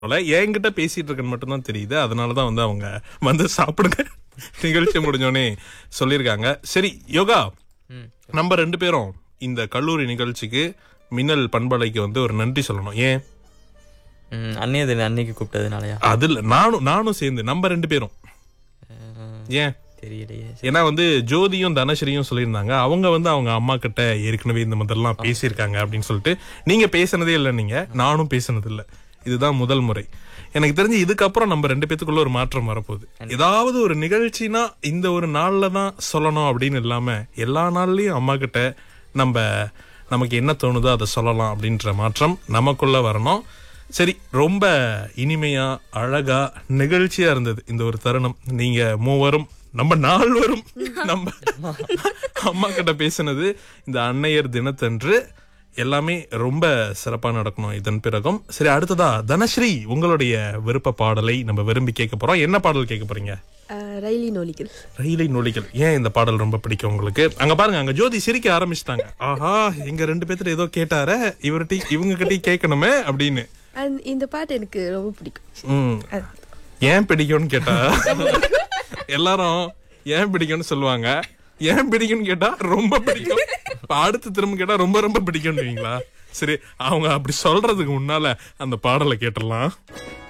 போல என்கிட்ட பேசிட்டு இருக்கேன்னு மட்டும்தான் தெரியுது அதனாலதான் வந்து அவங்க வந்து சாப்பிடுங்க நிகழ்ச்சி முடிஞ்சோடனே சொல்லியிருக்காங்க சரி யோகா நம்ம ரெண்டு பேரும் இந்த கல்லூரி நிகழ்ச்சிக்கு மின்னல் பண்பலைக்கு வந்து ஒரு நன்றி சொல்லணும் ஏன் ம், அன்னைய தினம் அன்னைக்கு கூப்பிட்டதுனாலயா அதுல நானும் நானும் சேர்ந்து நம்ம ரெண்டு பேரும் அஹ், ஏன் தெரியலையே ஏன்னா வந்து ஜோதியும் தனஸ்ரீயும் சொல்லியிருந்தாங்க அவங்க வந்து அவங்க அம்மா கிட்ட ஏற்கனவே இந்த முதல்லாம் பேசியிருக்காங்க அப்படின்னு சொல்லிட்டு நீங்க பேசினதே இல்லை நீங்க நானும் பேசினது இல்ல இதுதான் முதல் முறை எனக்கு தெரிஞ்சு இதுக்கப்புறம் நம்ம ரெண்டு பேத்துக்குள்ள ஒரு மாற்றம் வரப்போகுது ஏதாவது ஒரு நிகழ்ச்சினா இந்த ஒரு நாள்ல தான் சொல்லணும் அப்படின்னு இல்லாம எல்லா நாள்லயும் அம்மா கிட்ட நம்ம நமக்கு என்ன தோணுதோ அதை சொல்லலாம் அப்படின்ற மாற்றம் நமக்குள்ள வரணும் சரி ரொம்ப இனிமையா அழகா நிகழ்ச்சியா இருந்தது இந்த ஒரு தருணம் நீங்க மூவரும் நம்ம நால்வரும் நம்ம அம்மா கிட்ட பேசினது இந்த அன்னையர் தினத்தன்று எல்லாமே ரொம்ப சிறப்பா நடக்கணும் இதன் பிறகும் சரி அடுத்ததா தனஸ்ரீ உங்களுடைய விருப்ப பாடலை நம்ம விரும்பி கேட்க போறோம் என்ன பாடல் கேட்க போறீங்க அஹ், ரயிலின் ஒலிகள் ரயிலை நொலிகள் ஏன் இந்த பாடல் ரொம்ப பிடிக்கும் உங்களுக்கு அங்க பாருங்க அங்க ஜோதி சிரிக்க ஆரம்பிச்சிட்டாங்க ஆஹா எங்க ரெண்டு பேத்துல ஏதோ கேட்டார இவர்கிட்ட இவங்க கிட்டயும் கேட்கணுமே அப்படின்னு அண்ட் இந்த பாட்டு எனக்கு ரொம்ப பிடிக்கும் ம். ஏன் பிடிக்கும்னு கேட்டா எல்லாரும் ஏன் பிடிக்கும்னு சொல்லுவாங்க ஏன் பிடிக்கும்னு கேட்டா ரொம்ப பிடிக்கும் இப்ப அடுத்து திரும்ப கேட்டா ரொம்ப ரொம்ப பிடிக்கும்னுவீங்களா சரி அவங்க அப்படி சொல்றதுக்கு முன்னால அந்த பாடலை கேட்டுடலாம்